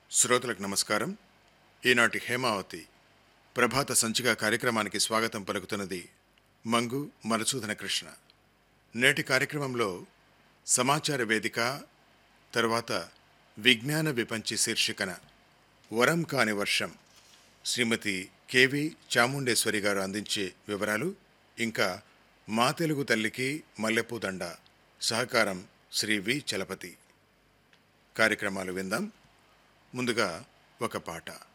శ్రోతలకు నమస్కారం ఈనాటి హేమావతి ప్రభాత సంచిక కార్యక్రమానికి స్వాగతం పలుకుతున్నది మంగు మధుసూదన కృష్ణ నేటి కార్యక్రమంలో సమాచార వేదిక తరువాత విజ్ఞాన విపంచి శీర్షికన వరం కాని వర్షం శ్రీమతి కెవి చాముండేశ్వరి గారు అందించే వివరాలు ఇంకా మా తెలుగు తల్లికి మల్లెపూ దండ సహకారం శ్రీ వి చలపతి కార్యక్రమాలు విందాం ముందుగా ఒక పాట